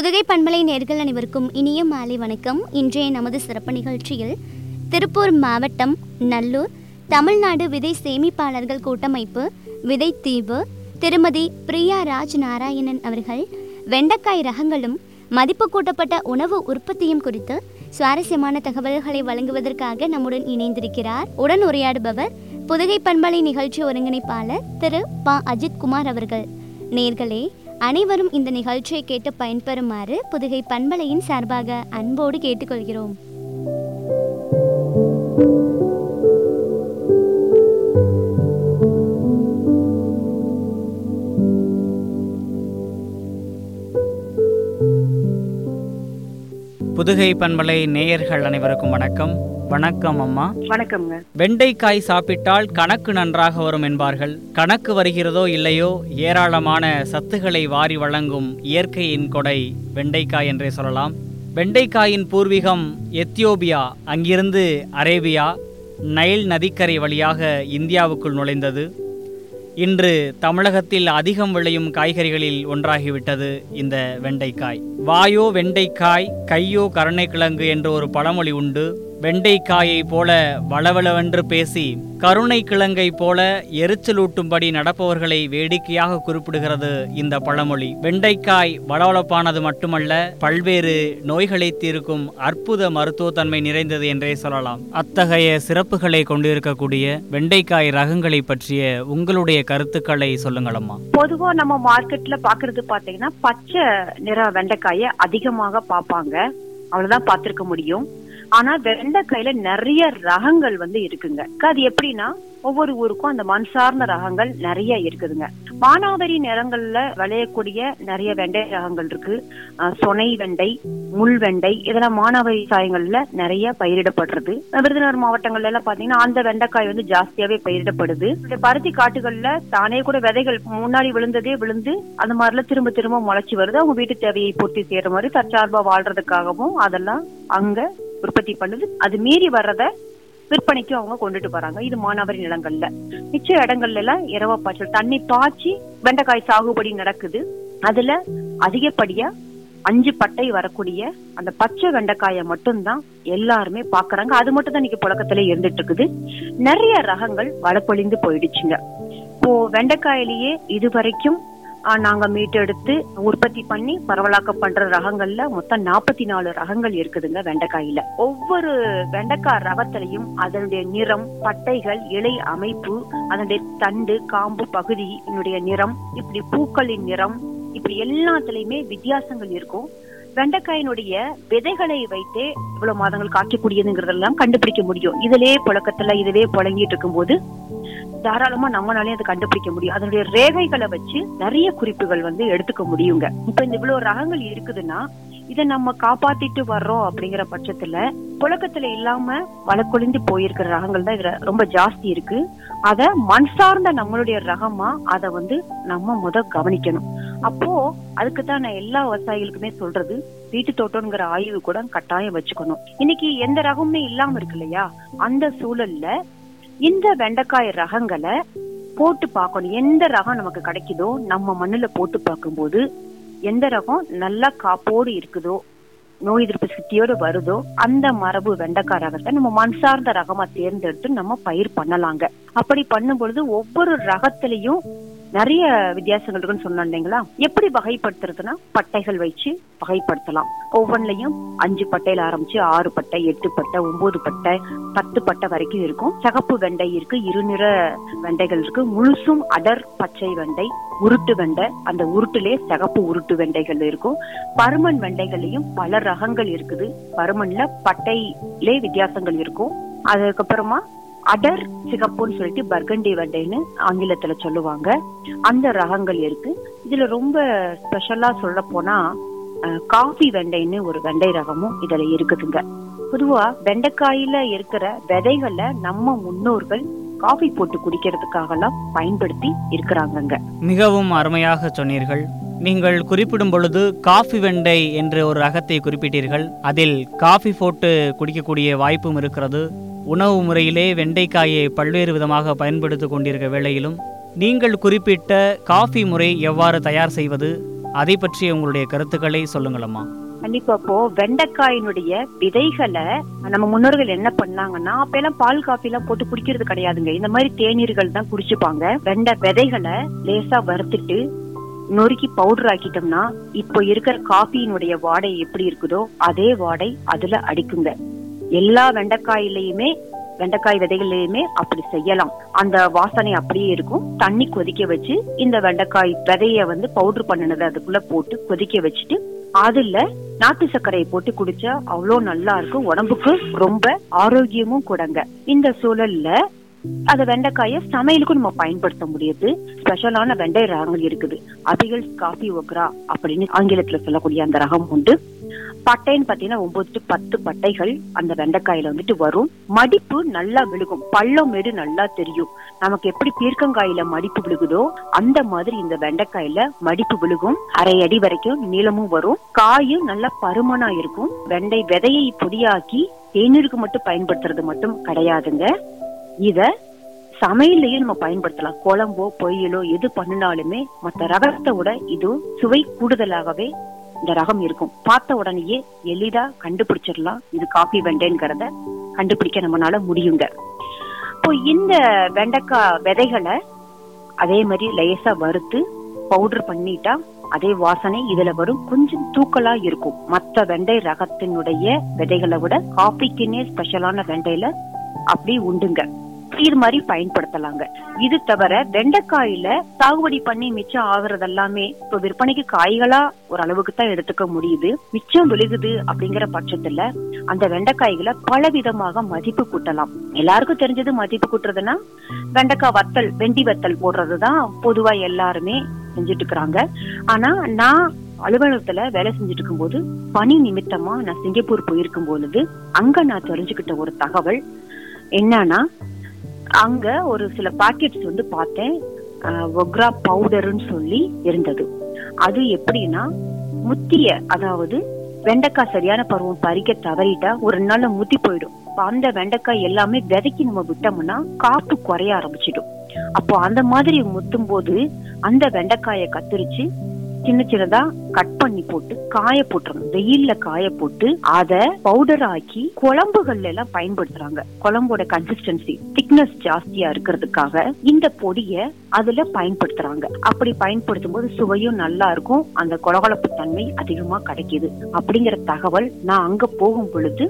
புதுகை பண்பலை நேர்கள் அனைவருக்கும் இனிய மாலை வணக்கம் இன்றைய நமது சிறப்பு நிகழ்ச்சியில் திருப்பூர் மாவட்டம் நல்லூர் தமிழ்நாடு விதை சேமிப்பாளர்கள் கூட்டமைப்பு விதைத்தீவு திருமதி பிரியா ராஜ் நாராயணன் அவர்கள் வெண்டைக்காய் ரகங்களும் மதிப்பு கூட்டப்பட்ட உணவு உற்பத்தியும் குறித்து சுவாரஸ்யமான தகவல்களை வழங்குவதற்காக நம்முடன் இணைந்திருக்கிறார் உடன் உரையாடுபவர் புதுகை பண்பலை நிகழ்ச்சி ஒருங்கிணைப்பாளர் திரு ப அஜித்குமார் அவர்கள் நேர்களே அனைவரும் இந்த நிகழ்ச்சியை கேட்டு பயன்பெறுமாறு புதுகை பண்பலையின் சார்பாக அன்போடு கேட்டுக்கொள்கிறோம் புதுகை பண்பலை நேயர்கள் அனைவருக்கும் வணக்கம் வணக்கம் அம்மா வணக்கம்ங்க வெண்டைக்காய் சாப்பிட்டால் கணக்கு நன்றாக வரும் என்பார்கள் கணக்கு வருகிறதோ இல்லையோ ஏராளமான சத்துக்களை வாரி வழங்கும் இயற்கையின் கொடை வெண்டைக்காய் என்றே சொல்லலாம் வெண்டைக்காயின் பூர்வீகம் எத்தியோப்பியா அங்கிருந்து அரேபியா நைல் நதிக்கரை வழியாக இந்தியாவுக்குள் நுழைந்தது இன்று தமிழகத்தில் அதிகம் விளையும் காய்கறிகளில் ஒன்றாகிவிட்டது இந்த வெண்டைக்காய் வாயோ வெண்டைக்காய் கையோ கருணைக்கிழங்கு என்ற ஒரு பழமொழி உண்டு வெண்டைக்காயை போல வளவளவென்று பேசி கருணை கிழங்கை போல எரிச்சலூட்டும்படி நடப்பவர்களை வேடிக்கையாக குறிப்பிடுகிறது இந்த பழமொழி வெண்டைக்காய் வளவளப்பானது மட்டுமல்ல பல்வேறு நோய்களை தீர்க்கும் அற்புத மருத்துவத்தன்மை நிறைந்தது என்றே சொல்லலாம் அத்தகைய சிறப்புகளை கொண்டிருக்கக்கூடிய வெண்டைக்காய் ரகங்களை பற்றிய உங்களுடைய கருத்துக்களை சொல்லுங்களம்மா பொதுவா நம்ம மார்க்கெட்ல பாக்குறது பாத்தீங்கன்னா பச்சை நிற வெண்டைக்காய அதிகமாக பாப்பாங்க அவ்வளவுதான் பார்த்திருக்க முடியும் ஆனா வெண்டைக்காயில நிறைய ரகங்கள் வந்து இருக்குங்க அது எப்படின்னா ஒவ்வொரு ஊருக்கும் அந்த மண் சார்ந்த ரகங்கள் நிறைய இருக்குதுங்க மானாவரி நிறங்கள்ல விளையக்கூடிய நிறைய வெண்டை ரகங்கள் இருக்கு அஹ் சொனை வெண்டை முள் வெண்டை இதெல்லாம் மானாவரி சாயங்கள்ல நிறைய பயிரிடப்படுறது விருதுநகர் மாவட்டங்கள்ல எல்லாம் பாத்தீங்கன்னா அந்த வெண்டைக்காய் வந்து ஜாஸ்தியாவே பயிரிடப்படுது இந்த பருத்தி காட்டுகள்ல தானே கூட விதைகள் முன்னாடி விழுந்ததே விழுந்து அந்த மாதிரிலாம் திரும்ப திரும்ப முளைச்சு வருது அவங்க வீட்டு தேவையை பூர்த்தி செய்யற மாதிரி தற்சார்பா வாழ்றதுக்காகவும் அதெல்லாம் அங்க உற்பத்தி பண்ணுது அது மீறி வர்றத விற்பனைக்கும் அவங்க கொண்டுட்டு வராங்க இது மானாவாரி நிலங்கள்ல மிச்ச இடங்கள்ல எல்லாம் இரவ பாய்ச்சல் தண்ணி பாய்ச்சி வெண்டைக்காய் சாகுபடி நடக்குது அதுல அதிகப்படியா அஞ்சு பட்டை வரக்கூடிய அந்த பச்சை வெண்டைக்காயை மட்டும்தான் எல்லாருமே பாக்குறாங்க அது மட்டும் தான் இன்னைக்கு புழக்கத்துல இருந்துட்டு இருக்குது நிறைய ரகங்கள் வளப்பொழிந்து போயிடுச்சுங்க இப்போ வெண்டைக்காயிலேயே இது வரைக்கும் ஆஹ், நாங்க மீட்டெடுத்து உற்பத்தி பண்ணி பரவலாக்கம் பண்ற ரகங்கள்ல மொத்தம் நாற்பத்தி நாலு ரகங்கள் இருக்குதுங்க வெண்டைக்காயில ஒவ்வொரு வெண்டைக்காய் ரகத்திலையும் அதனுடைய நிறம் பட்டைகள் இலை அமைப்பு அதனுடைய தண்டு காம்பு பகுதியினுடைய நிறம் இப்படி பூக்களின் நிறம் இப்படி எல்லாத்துலயுமே வித்தியாசங்கள் இருக்கும் வெண்டைக்காயினுடைய விதைகளை வைத்தே இவ்வளவு மாதங்கள் காய்க்கக்கூடியதுங்கிறதெல்லாம் கண்டுபிடிக்க முடியும் இதிலே புழக்கத்துல இதுவே புழங்கிட்டு இருக்கும்போது தாராளமா நம்மளாலே அதை கண்டுபிடிக்க முடியும் அதனுடைய ரேகைகளை வச்சு நிறைய குறிப்புகள் வந்து எடுத்துக்க முடியுங்க இப்ப இந்த இவ்வளவு ரகங்கள் இருக்குதுன்னா இதை நம்ம காப்பாத்திட்டு வர்றோம் அப்படிங்கிற பட்சத்துல புழக்கத்துல இல்லாம வழக்கொழிந்து போயிருக்கிற ரகங்கள் தான் இதுல ரொம்ப ஜாஸ்தி இருக்கு அத மண் சார்ந்த நம்மளுடைய ரகமா அத வந்து நம்ம முத கவனிக்கணும் அப்போ அதுக்கு தான் நான் எல்லா விவசாயிகளுக்குமே சொல்றது வீட்டு தோட்டம்ங்கிற ஆய்வு கூட கட்டாயம் வச்சுக்கணும் இன்னைக்கு எந்த ரகமுமே இல்லாம இருக்கு இல்லையா அந்த சூழல்ல இந்த வெண்டைக்காய் ரகங்களை போட்டு பார்க்கணும் எந்த ரகம் நமக்கு கிடைக்குதோ நம்ம மண்ணுல போட்டு பார்க்கும்போது எந்த ரகம் நல்லா காப்போடு இருக்குதோ நோய் எதிர்ப்பு சக்தியோடு வருதோ அந்த மரபு வெண்டைக்காய் ரகத்தை நம்ம மண் சார்ந்த ரகமா தேர்ந்தெடுத்து நம்ம பயிர் பண்ணலாங்க அப்படி பண்ணும் பொழுது ஒவ்வொரு ரகத்திலையும் நிறைய வித்தியாசங்கள் இருக்குன்னு சொன்னோம் இல்லைங்களா எப்படி வகைப்படுத்துறதுன்னா பட்டைகள் வச்சு வகைப்படுத்தலாம் ஒவ்வொன்றிலையும் அஞ்சு பட்டையில ஆரம்பிச்சு ஆறு பட்டை எட்டு பட்டை ஒன்பது பட்டை பத்து பட்டை வரைக்கும் இருக்கும் சகப்பு வெண்டை இருக்கு இருநிற வெண்டைகள் இருக்கு முழுசும் அடர் பச்சை வெண்டை உருட்டு வெண்டை அந்த உருட்டுலே சிகப்பு உருட்டு வெண்டைகள் இருக்கும் பருமன் வெண்டைகள்லயும் பல ரகங்கள் இருக்குது பருமன்ல பட்டையிலே வித்தியாசங்கள் இருக்கும் அதுக்கப்புறமா அடர் சிகப்புன்னு சொல்லிட்டு பர்கண்டி வெண்டைன்னு ஆங்கிலத்துல சொல்லுவாங்க அந்த ரகங்கள் இருக்கு இதுல ரொம்ப ஸ்பெஷலா சொல்ல போனா அஹ், காஃபி வெண்டைன்னு ஒரு வெண்டை ரகமும் இதுல இருக்குதுங்க பொதுவா வெண்டைக்காயில இருக்கிற விதைகளை நம்ம முன்னோர்கள் காஃபி போட்டு குடிக்கிறதுக்காகலாம் பயன்படுத்தி இருக்கிறாங்கங்க மிகவும் அருமையாக சொன்னீர்கள் நீங்கள் குறிப்பிடும் பொழுது காஃபி வெண்டை என்ற ஒரு ரகத்தை குறிப்பிட்டீர்கள் அதில் காஃபி போட்டு குடிக்கக்கூடிய வாய்ப்பும் இருக்கிறது உணவு முறையிலே வெண்டைக்காயை பல்வேறு விதமாக பயன்படுத்திக் கொண்டிருக்க வேளையிலும் நீங்கள் குறிப்பிட்ட காஃபி முறை எவ்வாறு தயார் செய்வது அதை பற்றிய உங்களுடைய கருத்துக்களை சொல்லுங்களம்மா கண்டிப்பா இப்போ வெண்டைக்காயினுடைய விதைகளை நம்ம முன்னோர்கள் என்ன பண்ணாங்கன்னா அப்ப எல்லாம் பால் காஃபி எல்லாம் போட்டு குடிக்கிறது கிடையாதுங்க இந்த மாதிரி தேநீர்கள் தான் குடிச்சுப்பாங்க வெண்டை விதைகளை லேசா வறுத்துட்டு நொறுக்கி பவுடர் ஆக்கிட்டோம்னா இப்போ இருக்கிற காஃபியினுடைய வாடை எப்படி இருக்குதோ அதே வாடை அதுல அடிக்குங்க எல்லா வெண்டைக்காயிலையுமே வெண்டைக்காய் விதைகள்லயுமே அப்படி செய்யலாம் அந்த வாசனை அப்படியே இருக்கும் தண்ணி கொதிக்க வச்சு இந்த வெண்டைக்காய் விதைய வந்து பவுடர் பண்ணினதை அதுக்குள்ள போட்டு கொதிக்க வச்சுட்டு அதுல நாட்டு சர்க்கரையை போட்டு குடிச்சா அவ்வளோ நல்லா இருக்கும் உடம்புக்கு ரொம்ப ஆரோக்கியமும் கூடங்க இந்த சூழல்ல அந்த வெண்டைக்காய சமையலுக்கும் நம்ம பயன்படுத்த முடியுது ஸ்பெஷலான வெண்டை ரகங்கள் இருக்குது அபிகல்ஸ் காஃபி ஒக்ரா அப்படின்னு ஆங்கிலத்துல சொல்லக்கூடிய அந்த ரகம் உண்டு பட்டைன்னு பாத்தீங்கன்னா ஒன்பது to பத்து பட்டைகள் அந்த வெண்டைக்காயில வந்துட்டு வரும் மடிப்பு நல்லா விழுகும் பள்ளம் மேடு நல்லா தெரியும் நமக்கு எப்படி பீர்க்கங்காயில மடிப்பு விழுகுதோ அந்த மாதிரி இந்த வெண்டைக்காயில மடிப்பு விழுகும் அரை அடி வரைக்கும் நீளமும் வரும் காயும் நல்ல பருமனா இருக்கும் வெண்டை விதையை பொடியாக்கி தேநீருக்கு மட்டும் பயன்படுத்துறது மட்டும் கிடையாதுங்க இத சமையல்லையும் நம்ம பயன்படுத்தலாம் குழம்போ பொரியலோ எது பண்ணினாலுமே மத்த ரகத்தை விட இது சுவை கூடுதலாகவே இந்த ரகம் இருக்கும் பார்த்த உடனேயே எளிதா கண்டுபிடிச்சிடலாம் இது காபி வெண்டைங்கிறத கண்டுபிடிக்க நம்மளால முடியுங்க இப்போ இந்த வெண்டைக்காய் விதைகளை அதே மாதிரி லேசா வறுத்து பவுடர் பண்ணிட்டா அதே வாசனை இதுல வரும் கொஞ்சம் தூக்கலா இருக்கும் மத்த வெண்டை ரகத்தினுடைய விதைகளை விட காபிக்குன்னே ஸ்பெஷலான வெண்டையில அப்படி உண்டுங்க இது மாதிரி பயன்படுத்தலாங்க இது தவிர வெண்டைக்காயில சாகுபடி பண்ணி மிச்சம் ஆகுறது எல்லாமே இப்ப விற்பனைக்கு காய்களா ஒரு அளவுக்கு தான் எடுத்துக்க முடியுது மிச்சம் விழுகுது அப்படிங்கிற பட்சத்துல அந்த வெண்டைக்காய்களை பல விதமாக மதிப்பு கூட்டலாம் எல்லாருக்கும் தெரிஞ்சது மதிப்பு கூட்டுறதுன்னா வெண்டைக்காய் வத்தல் வெண்டி வத்தல் போடுறதுதான் பொதுவா எல்லாருமே செஞ்சுட்டு இருக்கிறாங்க ஆனா நான் அலுவலகத்துல வேலை செஞ்சுட்டு இருக்கும்போது பணி நிமித்தமா நான் சிங்கப்பூர் போயிருக்கும் பொழுது அங்க நான் தெரிஞ்சுக்கிட்ட ஒரு தகவல் என்னன்னா அங்க ஒரு சில பாக்கெட்ஸ் வந்து பார்த்தேன் ஒக்ரா பவுடர்னு சொல்லி இருந்தது அது எப்படின்னா முத்திய அதாவது வெண்டைக்காய் சரியான பருவம் பறிக்க தவறிட்டா ஒரு நாள்ல முத்தி போயிடும் அப்ப அந்த வெண்டைக்காய் எல்லாமே விதைக்கு நம்ம விட்டோம்னா காப்பு குறைய ஆரம்பிச்சிடும் அப்போ அந்த மாதிரி முத்தும் போது அந்த வெண்டைக்காயை கத்திரிச்சு சின்ன சின்னதா கட் பண்ணி போட்டு காய போட்டுறணும் வெயில்ல காய போட்டு அத பவுடர் ஆக்கி குழம்புகள்ல எல்லாம் பயன்படுத்துறாங்க குழம்போட கன்சிஸ்டன்சி திக்னஸ் ஜாஸ்தியா இருக்கிறதுக்காக இந்த பொடிய அதுல பயன்படுத்துறாங்க அப்படி பயன்படுத்தும் போது சுவையும் நல்லா இருக்கும் அந்த கொலகொலப்பு தன்மை அதிகமா கிடைக்குது அப்படிங்கிற தகவல் நான் அங்க போகும் பொழுது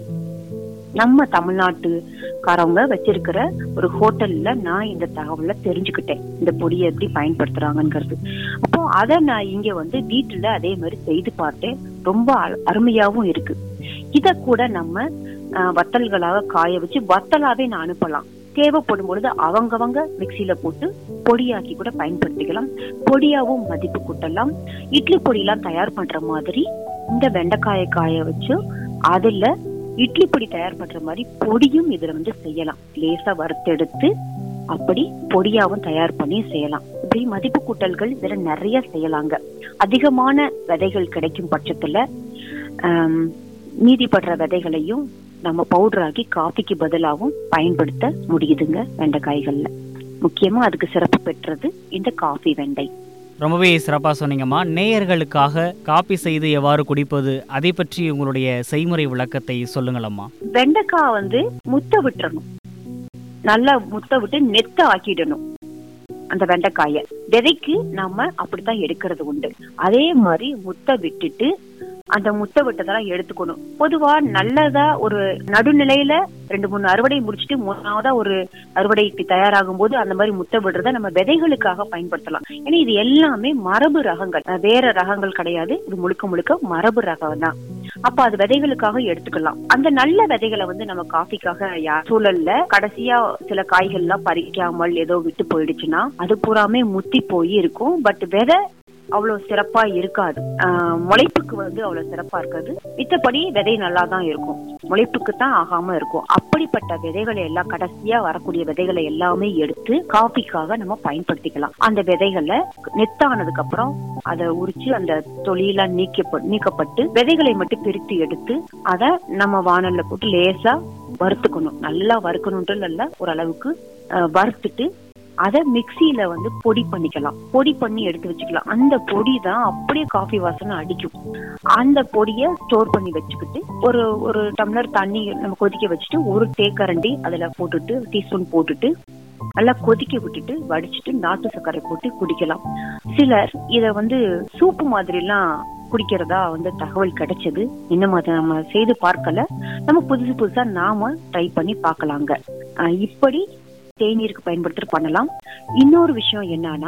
நம்ம தமிழ்நாட்டுக்காரவங்க வச்சிருக்கிற ஒரு ஹோட்டல்ல நான் இந்த தகவலை தெரிஞ்சுக்கிட்டேன் இந்த பொடியை எப்படி பயன்படுத்துறாங்கங்கிறது அப்போ அதை நான் இங்க வந்து வீட்டுல அதே மாதிரி செய்து பார்த்தேன் ரொம்ப அ- அருமையாவும் இருக்கு இத கூட நம்ம அஹ், வத்தல்களாக காய வச்சு வத்தலாவே நான் அனுப்பலாம் தேவைப்படும் பொழுது அவங்கவங்க மிக்சியில போட்டு பொடியாக்கி கூட பயன்படுத்திக்கலாம் பொடியாவும் மதிப்பு கூட்டலாம் இட்லி பொடியெல்லாம் தயார் பண்ற மாதிரி இந்த வெண்டைக்காயை காய வச்சு அதுல இட்லி பொடி தயார் பண்ற மாதிரி பொடியும் இதுல வந்து செய்யலாம் லேசா வறுத்தெடுத்து அப்படி பொடியாவும் தயார் பண்ணி செய்யலாம் இப்படி மதிப்பு கூட்டல்கள் இதுல நிறைய செய்யலாங்க அதிகமான விதைகள் கிடைக்கும் பட்சத்துல ஆம், மீதிப்படுற விதைகளையும் நம்ம பவுடர் ஆக்கி காஃபிக்கு பதிலாகவும் பயன்படுத்த முடியுதுங்க வெண்டைக்காய்கள்ல முக்கியமா அதுக்கு சிறப்பு பெற்றது இந்த காஃபி வெண்டை ரொம்பவே சிறப்பாக சொன்னீங்கம்மா நேயர்களுக்காக காப்பி செய்து எவ்வாறு குடிப்பது அதை பற்றி உங்களுடைய செய்முறை விளக்கத்தை சொல்லுங்களம்மா வெண்டைக்காய் வந்து முத்த விட்டுறணும் நல்லா முத்த விட்டு நெத்த ஆக்கிடணும் அந்த வெண்டைக்காய விதைக்கு நாம அப்படித்தான் எடுக்கிறது உண்டு அதே மாதிரி முத்த விட்டுட்டு அந்த முத்த விட்டதெல்லாம் எடுத்துக்கணும் பொதுவா நல்லதா ஒரு நடுநிலையில ரெண்டு மூணு அறுவடை முடிச்சிட்டு மூணாவதா ஒரு அறுவடைக்கு தயாராகும் போது அந்த மாதிரி முத்த விடுறத நம்ம விதைகளுக்காக பயன்படுத்தலாம் ஏன்னா இது எல்லாமே மரபு ரகங்கள் அஹ் வேற ரகங்கள் கிடையாது இது முழுக்க முழுக்க மரபு ரகம் தான் அப்ப அது விதைகளுக்காக எடுத்துக்கலாம் அந்த நல்ல விதைகளை வந்து நம்ம காஃபிக்காக யா- சூழல்ல கடைசியா சில காய்கள் எல்லாம் பறிக்காமல் ஏதோ விட்டு போயிடுச்சுன்னா அது பூராமே முத்தி போய் இருக்கும் பட் விதை அவ்வளவு சிறப்பா இருக்காது ஆஹ் முளைப்புக்கு வந்து அவ்வளவு சிறப்பா இருக்காது மித்தபடி விதை நல்லா தான் இருக்கும் முளைப்புக்கு தான் ஆகாம இருக்கும் அப்படிப்பட்ட விதைகளை எல்லாம் கடைசியா வரக்கூடிய விதைகளை எல்லாமே எடுத்து காஃபிக்காக நம்ம பயன்படுத்திக்கலாம் அந்த விதைகளை நெத்தானதுக்கு அப்புறம் அதை உரிச்சு அந்த தொலியெல்லாம் நீக்கப்ப நீக்கப்பட்டு விதைகளை மட்டும் பிரித்து எடுத்து அதை நம்ம வானல்ல போட்டு லேசா வறுத்துக்கணும் நல்லா வறுக்கணுன்ட்டு இல்ல ஓரளவுக்கு அஹ், வறுத்துட்டு அத மிக்சியில வந்து பொடி பண்ணிக்கலாம் பொடி பண்ணி எடுத்து வச்சுக்கலாம் அந்த பொடி தான் அப்படியே காஃபி வாசனை அடிக்கும் அந்த பொடியை ஸ்டோர் பண்ணி வச்சுக்கிட்டு ஒரு ஒரு டம்ளர் தண்ணி நம்ம கொதிக்க வச்சுட்டு ஒரு தேக்கரண்டி அதுல போட்டுட்டு டீஸ்பூன் போட்டுட்டு நல்லா கொதிக்க விட்டுட்டு வடிச்சிட்டு நாட்டு சர்க்கரை போட்டு குடிக்கலாம் சிலர் இத வந்து சூப்பு மாதிரி எல்லாம் குடிக்கிறதா வந்து தகவல் கிடைச்சது இன்னும் அதை நம்ம செய்து பார்க்கல நம்ம புதுசு புதுசா நாம ட்ரை பண்ணி பார்க்கலாங்க அஹ் இப்படி தேநீருக்கு பயன்படுத்தி பண்ணலாம் இன்னொரு விஷயம் என்னன்னா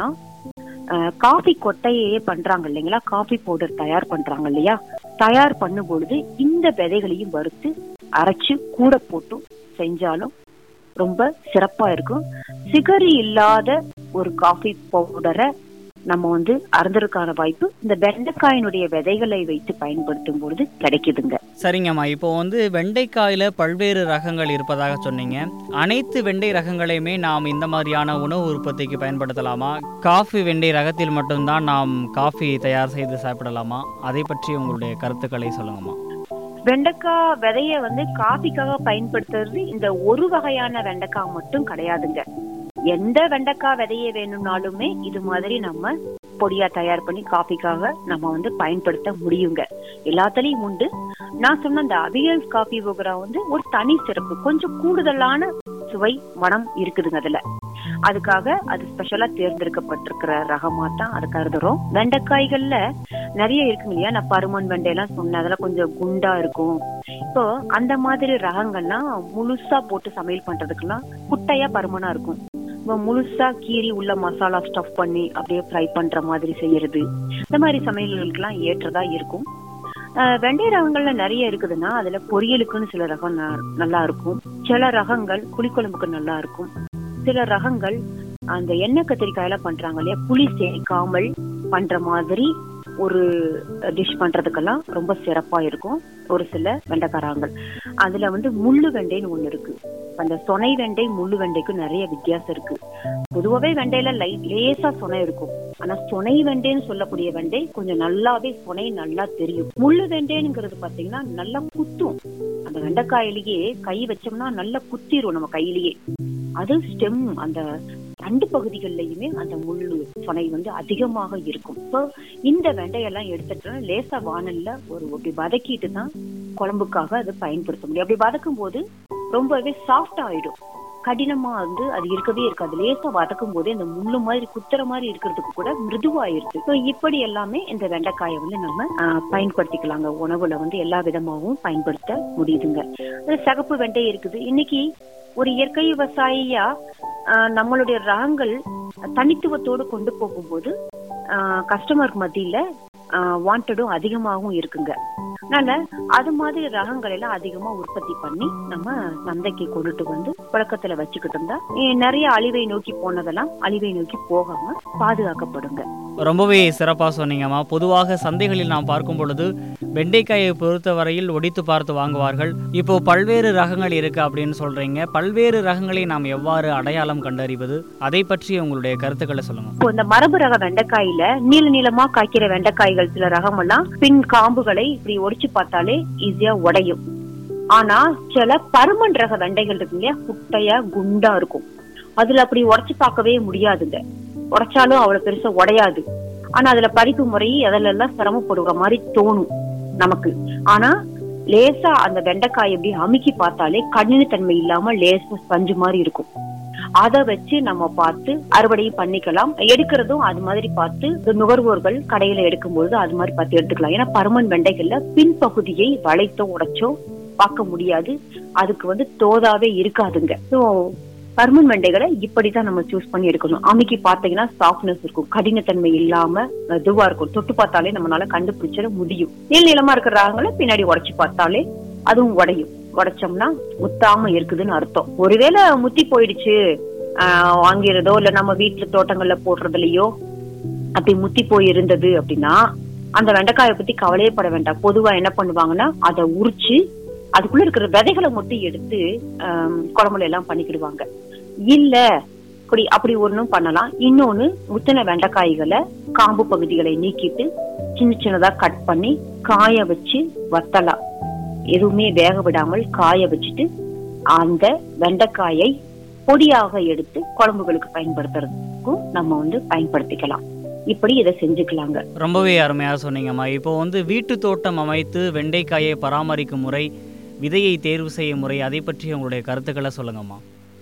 அஹ் காஃபி கொட்டையே பண்றாங்க இல்லைங்களா காஃபி பவுடர் தயார் பண்றாங்க இல்லையா தயார் பண்ணும் பொழுது இந்த விதைகளையும் வறுத்து அரைச்சு கூட போட்டும் செஞ்சாலும் ரொம்ப சிறப்பா இருக்கும் சிகரி இல்லாத ஒரு காஃபி பவுடரை நம்ம வந்து அருந்ததுக்கான வாய்ப்பு இந்த வெண்டைக்காயினுடைய விதைகளை வைத்து பயன்படுத்தும் பொழுது கிடைக்குதுங்க சரிங்கம்மா இப்போ வந்து வெண்டைக்காயில் பல்வேறு ரகங்கள் இருப்பதாக சொன்னீங்க அனைத்து வெண்டை ரகங்களையுமே நாம் இந்த மாதிரியான உணவு உற்பத்திக்கு பயன்படுத்தலாமா காஃபி வெண்டை ரகத்தில் மட்டும்தான் நாம் காஃபி தயார் செய்து சாப்பிடலாமா அதை பற்றி உங்களுடைய கருத்துக்களை சொல்லுங்கம்மா வெண்டைக்காய் விதைய வந்து காபிக்காக பயன்படுத்துறது இந்த ஒரு வகையான வெண்டைக்காய் மட்டும் கிடையாதுங்க எந்த வெண்டைக்காய் விதைய வேணும்னாலுமே இது மாதிரி நம்ம பொடியா தயார் பண்ணி காஃபிக்காக நம்ம வந்து பயன்படுத்த முடியுங்க எல்லாத்துலயும் உண்டு நான் சொன்ன அந்த அபியல் காஃபி போகிறா வந்து ஒரு தனி சிறப்பு கொஞ்சம் கூடுதலான சுவை மனம் இருக்குதுங்க அதுல அதுக்காக அது ஸ்பெஷலா தேர்ந்தெடுக்கப்பட்டிருக்கிற ரகமா தான் அது கருதுறோம் வெண்டைக்காய்கள்ல நிறைய இருக்குங்க இல்லையா நான் பருமன் வெண்டை எல்லாம் சொன்னேன் அதெல்லாம் கொஞ்சம் குண்டா இருக்கும் இப்போ அந்த மாதிரி ரகங்கள்லாம் முழுசா போட்டு சமையல் பண்றதுக்கெல்லாம் குட்டையா பருமனா இருக்கும் இப்போ முழுசா கீரி உள்ள மசாலா ஸ்டஃப் பண்ணி அப்படியே ஃப்ரை பண்ற மாதிரி செய்யறது இந்த மாதிரி சமையல்களுக்கெல்லாம் ஏற்றதா இருக்கும் ஆஹ் வெண்டை ரகங்கள்ல நிறைய இருக்குதுன்னா அதுல பொரியலுக்குன்னு சில ரகம் ந- நல்லா இருக்கும் சில ரகங்கள் புளிக்குழம்புக்கு நல்லா இருக்கும் சில ரகங்கள் அந்த எண்ணெய் கத்திரிக்காயெல்லாம் பண்றாங்க இல்லையா புளி சேர்க்காமல் பண்ற மாதிரி ஒரு டிஷ் பண்றதுக்கெல்லாம் ரொம்ப சிறப்பா இருக்கும் ஒரு சில வெண்டைக்காரங்கள் அதுல வந்து முள்ளு வெண்டைன்னு ஒண்ணு இருக்கு அந்த சொனை வெண்டை முள்ளு வெண்டைக்கும் நிறைய வித்தியாசம் இருக்கு பொதுவாவே வெண்டையில லைட் லேசா சொனை இருக்கும் ஆனா சொனை வெண்டைன்னு சொல்லக்கூடிய வெண்டை கொஞ்சம் நல்லாவே சொனை நல்லா தெரியும் முள்ளு வெண்டைங்கிறது பாத்தீங்கன்னா நல்லா குத்தும் அந்த வெண்டைக்காயிலேயே கை வச்சோம்னா நல்லா குத்திரும் நம்ம கையிலேயே அது ஸ்டெம் அந்த தண்டு பகுதிகள்லயுமே அந்த முள்ளு சொனை வந்து அதிகமாக இருக்கும் இப்போ இந்த வெண்டையெல்லாம் எடுத்துட்டோம்னா லேசா வானல்ல ஒரு அப்படி வதக்கிட்டு தான் குழம்புக்காக அது பயன்படுத்த முடியும் அப்படி வதக்கும் போது ரொம்பவே சாஃப்ட் ஆயிடும் கடினமா வந்து அது இருக்கவே இருக்காது லேசா வதக்கும் போதே இந்த முள்ளு மாதிரி குத்துற மாதிரி இருக்கிறதுக்கு கூட மிருதுவாயிருது So இப்படி எல்லாமே இந்த வெண்டைக்காயை வந்து நம்ம ஆஹ், பயன்படுத்திக்கலாங்க உணவுல வந்து எல்லா விதமாகவும் பயன்படுத்த முடியுதுங்க அது சிகப்பு வெண்டை இருக்குது இன்னைக்கு ஒரு இயற்கை விவசாயியா ஆஹ், நம்மளுடைய ரகங்கள் தனித்துவத்தோடு கொண்டு போகும்போது கஸ்டமருக்கு மத்தியில வாண்டடும் அதிகமாகவும் இருக்குங்க அதனால அது மாதிரி ரகங்கள் எல்லாம் அதிகமா உற்பத்தி பண்ணி நம்ம சந்தைக்கு கொண்டுட்டு வந்து புழக்கத்துல வச்சுக்கிட்டு இருந்தா eh, நிறைய அழிவை நோக்கி போனதெல்லாம் அழிவை நோக்கி போகாம பாதுகாக்கப்படுங்க ரொம்பவே சிறப்பாக சொன்னீங்கம்மா பொதுவாக சந்தைகளில் நாம் பார்க்கும் பொழுது வெண்டைக்காயை பொறுத்தவரையில் ஒடித்து பார்த்து வாங்குவார்கள் இப்போ பல்வேறு ரகங்கள் இருக்கு அப்படின்னு சொல்றீங்க பல்வேறு ரகங்களை நாம் எவ்வாறு அடையாளம் கண்டறிவது அதை பற்றி உங்களுடைய கருத்துக்களை சொல்லுங்க இப்போ இந்த மரபு ரக வெண்டைக்காயில நீள நீளமா காய்க்கிற வெண்டைக்காய்கள் சில ரகம் எல்லாம் பின் காம்புகளை இப்படி ஒடிச்சு பார்த்தாலே ஈஸியா உடையும் ஆனா சில பருமன் ரக வெண்டைகள் இருக்கு இல்லையா குட்டையா குண்டா இருக்கும் அதுல அப்படி உடைச்சு பார்க்கவே முடியாதுங்க உடைச்சாலும் அவ்வளவு பெருசா உடையாது ஆனா அதுல பறிப்பு முறை அதுல எல்லாம் சிரமப்படுற மாதிரி தோணும் நமக்கு ஆனா லேசா அந்த வெண்டைக்காய் எப்படி அமுக்கி பார்த்தாலே கடினத்தன்மை இல்லாம லேசா ஸ்பஞ்சு மாதிரி இருக்கும் அத வச்சு நம்ம பார்த்து அறுவடையும் பண்ணிக்கலாம் எடுக்கிறதும் அது மாதிரி பார்த்து நுகர்வோர்கள் கடையில எடுக்கும்போது அது மாதிரி பார்த்து எடுத்துக்கலாம் ஏன்னா பருமன் வெண்டைகள்ல பின்பகுதியை வளைத்தோ உடைச்சோ பார்க்க முடியாது அதுக்கு வந்து தோதாவே இருக்காதுங்க ஸோ பருமன் வெண்டைகளை இப்படிதான் நம்ம சூஸ் பண்ணி எடுக்கணும் அமுக்கி பாத்தீங்கன்னா சாஃப்ட்னஸ் இருக்கும் கடினத்தன்மை இல்லாம இதுவா இருக்கும் தொட்டு பார்த்தாலே நம்மளால கண்டுபிடிச்சிட முடியும் நீள் நீளமா இருக்கிற ராகங்களை பின்னாடி உடைச்சு பார்த்தாலே அதுவும் உடையும் உடைச்சோம்னா முத்தாம இருக்குதுன்னு அர்த்தம் ஒருவேளை முத்தி போயிடுச்சு ஆஹ் வாங்கிறதோ இல்ல நம்ம வீட்டுல தோட்டங்கள்ல போடுறதுலயோ அப்படி முத்தி போய் இருந்தது அப்படின்னா அந்த வெண்டைக்காயை பத்தி கவலையே பட வேண்டாம் பொதுவா என்ன பண்ணுவாங்கன்னா அதை உரிச்சு அதுக்குள்ள இருக்கிற விதைகளை மட்டும் எடுத்து ஆம், குழம்புல எல்லாம் பண்ணிக்கிடுவாங்க இல்ல அப்படி அப்படி ஒண்ணும் பண்ணலாம் இன்னொன்னு முத்தின வெண்டைக்காய்களை காம்பு பகுதிகளை நீக்கிட்டு சின்ன சின்னதா கட் பண்ணி காய வச்சு வத்தலாம் எதுவுமே வேக விடாமல் காய வச்சுட்டு அந்த வெண்டைக்காயை பொடியாக எடுத்து குழம்புகளுக்கு பயன்படுத்துறதுக்கும் நம்ம வந்து பயன்படுத்திக்கலாம் இப்படி இதை செஞ்சுக்கலாங்க ரொம்பவே அருமையாக சொன்னீங்கம்மா இப்போ வந்து வீட்டு தோட்டம் அமைத்து வெண்டைக்காயை பராமரிக்கும் முறை விதையை தேர்வு செய்யும் முறை அதை பற்றி உங்களுடைய கருத்துக்களை சொல்லுங்கம்மா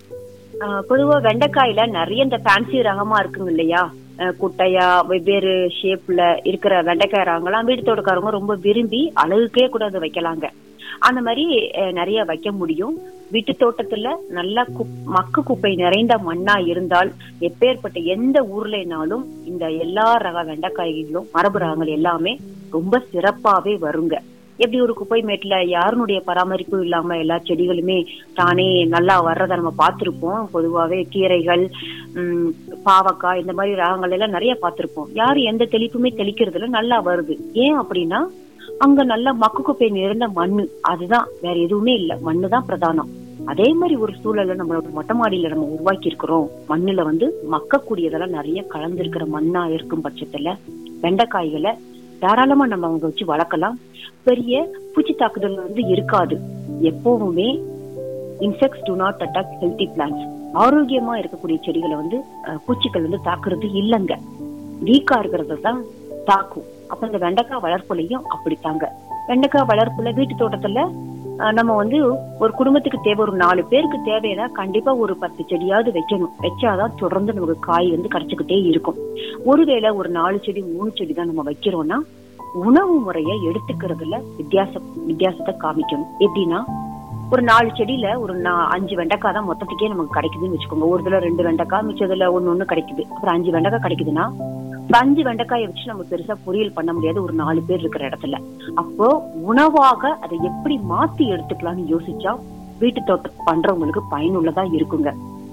ஆஹ் பொதுவா வெண்டைக்காயில நிறைய இந்த ஃபேன்சி ரகமா இருக்குங்க இல்லையா ஆஹ் குட்டையா வெவ்வேறு ஷேப்ல இருக்கிற வெண்டைக்காய் ரகங்கள்லாம் வீட்டு தோட்டக்காரங்க ரொம்ப விரும்பி அழகுக்கே கூட அதை வைக்கலாங்க அந்த மாதிரி அஹ், நிறைய வைக்க முடியும் வீட்டு தோட்டத்துல நல்ல குப்- மக்கு குப்பை நிறைந்த மண்ணா இருந்தால் எப்பேற்பட்ட எந்த ஊர்லனாலும் இந்த எல்லா ரக வெண்டைக்காய்களும் மரபு ரகங்கள் எல்லாமே ரொம்ப சிறப்பாவே வருங்க எப்படி ஒரு குப்பை மேட்ல யாருனுடைய பராமரிப்பு இல்லாம எல்லா செடிகளுமே தானே நல்லா வர்றதை நம்ம பார்த்திருப்போம் பொதுவாவே கீரைகள் உம் பாவக்காய் இந்த மாதிரி ரகங்கள் எல்லாம் நிறைய பார்த்திருப்போம் யாரும் எந்த தெளிப்புமே தெளிக்கிறதுல நல்லா வருது ஏன் அப்படின்னா அங்க நல்ல மக்கு குப்பை நிறைந்த மண்ணு அதுதான் வேற எதுவுமே இல்ல மண்ணு தான் பிரதானம் அதே மாதிரி ஒரு சூழலை நம்மளோட மொட்டை மாடியில நம்ம உருவாக்கி இருக்கிறோம் மண்ணுல வந்து மக்கக்கூடியதெல்லாம் நிறைய கலந்திருக்கிற மண்ணா இருக்கும் பட்சத்துல வெண்டைக்காய்களை தாராளமா நம்ம அவங்க வச்சு வளர்க்கலாம் பெரிய பூச்சி தாக்குதல் வந்து இருக்காது எப்பவுமே insects do not attack healthy plants ஆரோக்கியமா இருக்கக்கூடிய செடிகளை வந்து அஹ், பூச்சிகள் வந்து தாக்குறது இல்லைங்க வீக்கா இருக்கிறத தான் தாக்கும் அப்ப இந்த வெண்டைக்காய் வளர்ப்புலையும் அப்படித்தாங்க வெண்டைக்காய் வளர்ப்புல வீட்டு தோட்டத்துல அஹ், நம்ம வந்து ஒரு குடும்பத்துக்கு தேவை ஒரு நாலு பேருக்கு தேவைன்னா கண்டிப்பா ஒரு பத்து செடியாவது வைக்கணும் வச்சாதான் தொடர்ந்து நமக்கு காய் வந்து கிடைச்சுக்கிட்டே இருக்கும் ஒருவேளை ஒரு நாலு செடி மூணு செடி தான் நம்ம வைக்கிறோம்னா உணவு முறையை எடுத்துக்கிறதுல வித்தியாசம் வித்தியாசத்தை காமிக்கணும் எப்படின்னா ஒரு நாலு செடியில ஒரு நா- அஞ்சு வெண்டைக்காய் தான் மொத்தத்துக்கே நமக்கு கிடைக்குதுன்னு வச்சுக்கோங்க ஒரு இதுல ரெண்டு வெண்டைக்காய் மிச்சதுல ஒண்ணு ஒண்ணு கிடைக்குது அப்புறம் அஞ்சு வெண்டைக்காய் கிடைக்குதுன்னா இப்ப அஞ்சு வெண்டைக்காயை வச்சு நம்ம பெருசா பொரியல் பண்ண முடியாது ஒரு நாலு பேர் இருக்கிற இடத்துல அப்போ உணவாக அதை எப்படி மாத்தி எடுத்துக்கலாம்னு யோசிச்சா வீட்டு தோட்டம் பண்றவங்களுக்கு பயனுள்ளதா இருக்குங்க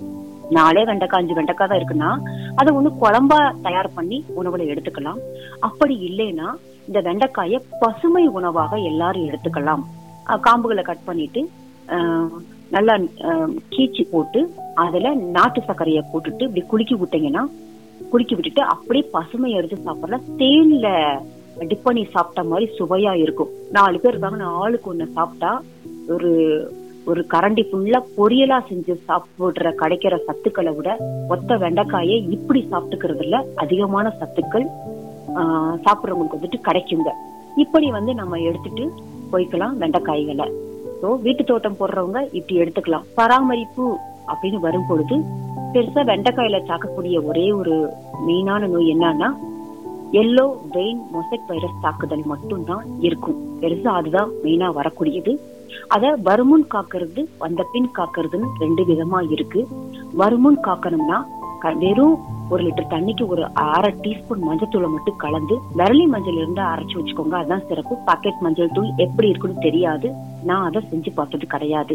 நாலே வெண்டைக்காய் அஞ்சு வெண்டைக்காய் தான் இருக்குன்னா அதை ஒண்ணு குழம்பா தயார் பண்ணி உணவுல எடுத்துக்கலாம் அப்படி இல்லைன்னா இந்த வெண்டைக்காயை பசுமை உணவாக எல்லாரும் எடுத்துக்கலாம் அஹ் காம்புகளை கட் பண்ணிட்டு அஹ் நல்லா அஹ் கீச்சி போட்டு அதுல நாட்டு சர்க்கரையை போட்டுட்டு இப்படி குலுக்கி விட்டீங்கன்னா குலுக்கி விட்டுட்டு அப்படியே பசுமை எடுத்து சாப்பிடலாம் தேன்ல டிப் பண்ணி சாப்பிட்ட மாதிரி சுவையா இருக்கும் நாலு பேர் இருக்காங்க ஆளுக்கு ஒண்ணு சாப்பிட்டா ஒரு ஒரு கரண்டி ஃபுல்லா பொரியலா செஞ்சு சாப்பிடுற கிடைக்கிற சத்துக்களை விட ஒத்த வெண்டைக்காயை இப்படி சாப்பிட்டுக்கிறதுல அதிகமான சத்துக்கள் ஆஹ் சாப்பிடுறவங்களுக்கு வந்துட்டு கிடைக்குங்க இப்படி வந்து நம்ம எடுத்துட்டு போய்க்கலாம் வெண்டைக்காய்களை ஸோ வீட்டு தோட்டம் போடுறவங்க இப்படி எடுத்துக்கலாம் பராமரிப்பு அப்படின்னு வரும் பொழுது பெருசா வெண்டைக்காயில தாக்கக்கூடிய ஒரே ஒரு மெயினான நோய் என்னன்னா எல்லோ வெயின் மொசைக் வைரஸ் தாக்குதல் மட்டும்தான் இருக்கும் பெருசா அதுதான் மெயினா வரக்கூடியது அத வருமுன் காக்கிறது வந்த பின் காக்கிறதுன்னு ரெண்டு விதமா இருக்கு வருமுன் காக்கணும்னா க- வெறும் ஒரு லிட்டர் தண்ணிக்கு ஒரு அரை டீஸ்பூன் மஞ்சத்தூளை மட்டும் கலந்து விரலி மஞ்சள் இருந்தா அரைச்சு வச்சுக்கோங்க அதுதான் சிறப்பு பாக்கெட் மஞ்சள் தூள் எப்படி இருக்குன்னு தெரியாது நான் அதை செஞ்சு பார்த்தது கிடையாது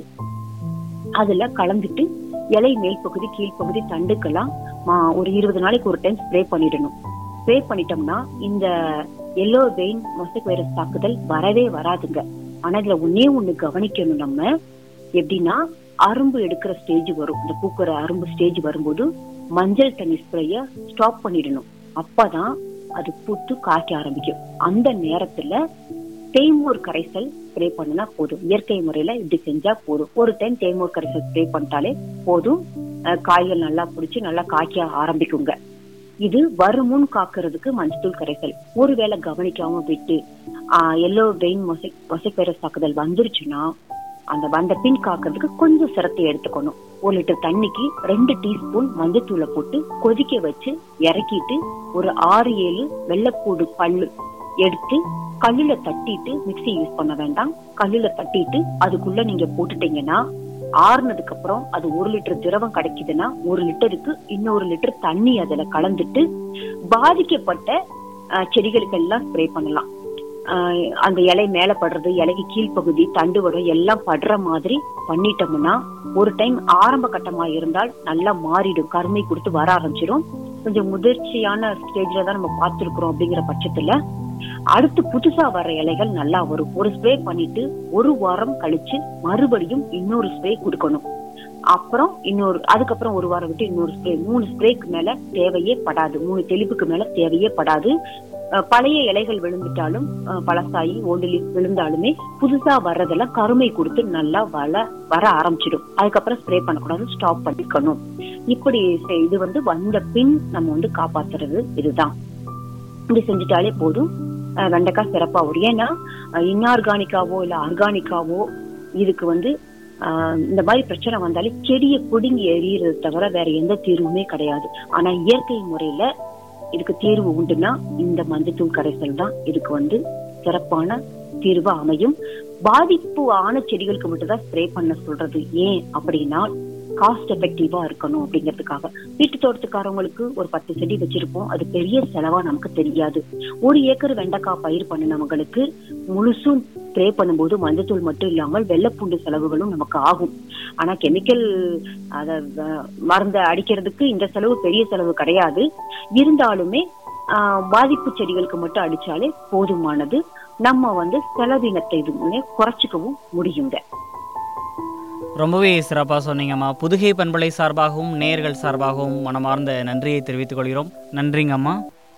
அதுல கலந்துட்டு இலை மேல் பகுதி கீழ் பகுதி தண்டுக்கெல்லாம் மா- ஒரு இருபது நாளைக்கு ஒரு டைம் ஸ்ப்ரே பண்ணிடணும் ஸ்ப்ரே பண்ணிட்டோம்னா இந்த எல்லோ வெயின் மொசைக் வைரஸ் தாக்குதல் வரவே வராதுங்க ஆனா இதுல ஒன்னே ஒண்ணு கவனிக்கணும் நம்ம எப்படின்னா அரும்பு எடுக்கிற ஸ்டேஜ் வரும் இந்த பூக்கிற அரும்பு ஸ்டேஜ் வரும்போது மஞ்சள் தண்ணி ஸ்ப்ரேய ஸ்டாப் பண்ணிடணும் அப்பதான் அது பூத்து காய்க்க ஆரம்பிக்கும் அந்த நேரத்துல தேய்மூர் கரைசல் ஸ்ப்ரே பண்ணுனா போதும் இயற்கை முறையில இப்படி செஞ்சா போதும் ஒரு டைம் தேய்மூர் கரைசல் ஸ்ப்ரே பண்ணிட்டாலே போதும் அஹ் காய்கள் நல்லா பிடிச்சி நல்லா காய்க்க ஆரம்பிக்குங்க இது வருமுன் காக்கிறதுக்கு மஞ்சத்தூள் கரைசல் ஒருவேளை கவனிக்காம விட்டு எல்லோ வெயின் மொசை மொசைக் வைரஸ் தாக்குதல் வந்துருச்சுன்னா அந்த வந்த பின் காக்கிறதுக்கு கொஞ்சம் சிரத்தை எடுத்துக்கணும் ஒரு லிட்டர் தண்ணிக்கு ரெண்டு டீஸ்பூன் மஞ்சத்தூளை போட்டு கொதிக்க வச்சு இறக்கிட்டு ஒரு ஆறு ஏழு வெள்ளைப்பூடு பல்லு எடுத்து கல்லுல தட்டிட்டு மிக்ஸி யூஸ் பண்ண வேண்டாம் கல்லுல தட்டிட்டு அதுக்குள்ள நீங்க போட்டுட்டீங்கன்னா ஆறுனதுக்கு அப்புறம் அது ஒரு லிட்டர் திரவம் கிடைக்குதுன்னா ஒரு லிட்டருக்கு இன்னொரு லிட்டர் தண்ணி அதுல கலந்துட்டு பாதிக்கப்பட்ட அஹ், செடிகளுக்கு எல்லாம் ஸ்ப்ரே பண்ணலாம் ஆஹ் அந்த இலை மேல படுறது இலைக்கு கீழ்ப்பகுதி தண்டு வரும் எல்லாம் படுற மாதிரி பண்ணிட்டோம்னா ஒரு டைம் ஆரம்ப கட்டமா இருந்தால் நல்லா மாறிடும் கருமை கொடுத்து வர ஆரம்பிச்சிடும் கொஞ்சம் முதிர்ச்சியான ஸ்டேஜ்ல தான் நம்ம பார்த்திருக்கிறோம் அப்படிங்கிற பட்சத்துல அடுத்து புதுசா வர இலைகள் நல்லா வரும் ஒரு ஸ்ப்ரே பண்ணிட்டு ஒரு வாரம் கழிச்சு மறுபடியும் இன்னொரு ஸ்ப்ரே கொடுக்கணும் அப்புறம் இன்னொரு அதுக்கப்புறம் ஒரு வாரம் விட்டு இன்னொரு ஸ்ப்ரே மூணு ஸ்ப்ரேக்கு மேல தேவையே படாது மூணு தெளிப்புக்கு மேல தேவையே படாது அஹ், பழைய இலைகள் விழுந்துட்டாலும் அஹ், பழசாயி ஓண்டிலி விழுந்தாலுமே புதுசா வர்றதெல்லாம் கருமை கொடுத்து நல்லா வள வர ஆரம்பிச்சிடும் அதுக்கப்புறம் ஸ்ப்ரே பண்ணக்கூடாது ஸ்டாப் பண்ணிக்கணும் இப்படி செ- இது வந்து வந்த பின் நம்ம வந்து காப்பாத்துறது இதுதான் இப்படி செஞ்சுட்டாலே போதும் அஹ், வெண்டைக்காய் சிறப்பா வரும் ஏன்னா இன்ஆர்கானிக்காவோ இல்ல ஆர்கானிக்காவோ இதுக்கு வந்து ஆஹ் இந்த மாதிரி பிரச்சனை வந்தாலே செடியை பிடுங்கி எறியறது தவிர வேற எந்த தீர்வுமே கிடையாது ஆனா இயற்கை முறையில இதுக்கு தீர்வு உண்டுன்னா இந்த மஞ்சத்தூள் கரைசல் தான் இதுக்கு வந்து சிறப்பான தீர்வு அமையும் பாதிப்பு ஆன செடிகளுக்கு மட்டும்தான் ஸ்ப்ரே பண்ண சொல்றது ஏன் அப்படின்னா காஸ்ட் எஃபெக்டிவா இருக்கணும் அப்படிங்கிறதுக்காக வீட்டு தோட்டத்துக்காரவங்களுக்கு ஒரு பத்து செடி வச்சிருப்போம் அது பெரிய செலவா நமக்கு தெரியாது ஒரு ஏக்கர் வெண்டைக்காய் பயிர் பண்ணினவங்களுக்கு முழுசும் ஸ்ப்ரே பண்ணும்போது மஞ்சத்தூள் மட்டும் இல்லாமல் வெள்ளைப்பூண்டு செலவுகளும் நமக்கு ஆகும் ஆனா கெமிக்கல் அத அஹ், மருந்த அடிக்கிறதுக்கு இந்த செலவு பெரிய செலவு கிடையாது இருந்தாலுமே ஆஹ், பாதிப்பு செடிகளுக்கு மட்டும் அடிச்சாலே போதுமானது நம்ம வந்து செலவினத்தை இதுமே குறைச்சிக்கவும் முடியுங்க ரொம்பவே சிறப்பாக சொன்னீங்கம்மா புதுகை பண்பலை சார்பாகவும் நேயர்கள் சார்பாகவும் மனமார்ந்த நன்றியை தெரிவித்துக் கொள்கிறோம் நன்றிங்கம்மா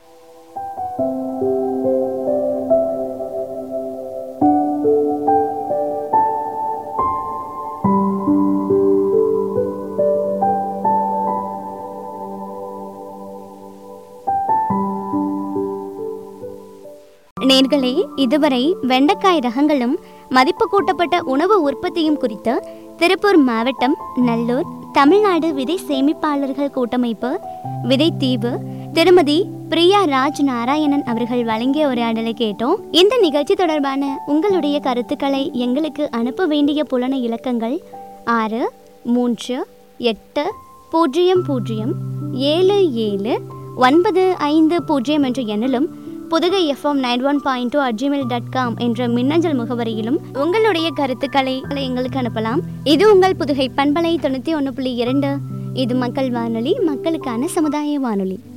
நேர்களே இதுவரை வெண்டைக்காய் ரகங்களும் மதிப்பு கூட்டப்பட்ட உணவு உற்பத்தியும் குறித்து திருப்பூர் மாவட்டம் நல்லூர் தமிழ்நாடு விதை சேமிப்பாளர்கள் கூட்டமைப்பு விதைத்தீவு திருமதி பிரியா ராஜ் நாராயணன் அவர்கள் வழங்கிய உரையாடலை கேட்டோம் இந்த நிகழ்ச்சி தொடர்பான உங்களுடைய கருத்துக்களை எங்களுக்கு அனுப்ப வேண்டிய புலன இலக்கங்கள் ஆறு மூன்று எட்டு பூஜ்ஜியம் பூஜ்ஜியம் ஏழு ஏழு ஒன்பது ஐந்து பூஜ்ஜியம் என்ற எண்ணிலும் Pudugai FM nine one point two at gmail dot com என்ற மின்னஞ்சல் முகவரியிலும் உங்களுடைய கருத்துக்களை எங்களுக்கு அனுப்பலாம் இது உங்கள் புதுகை பண்பலை தொண்ணூற்றி ஒன்று புள்ளி இரண்டு இது மக்கள் வானொலி மக்களுக்கான சமுதாய வானொலி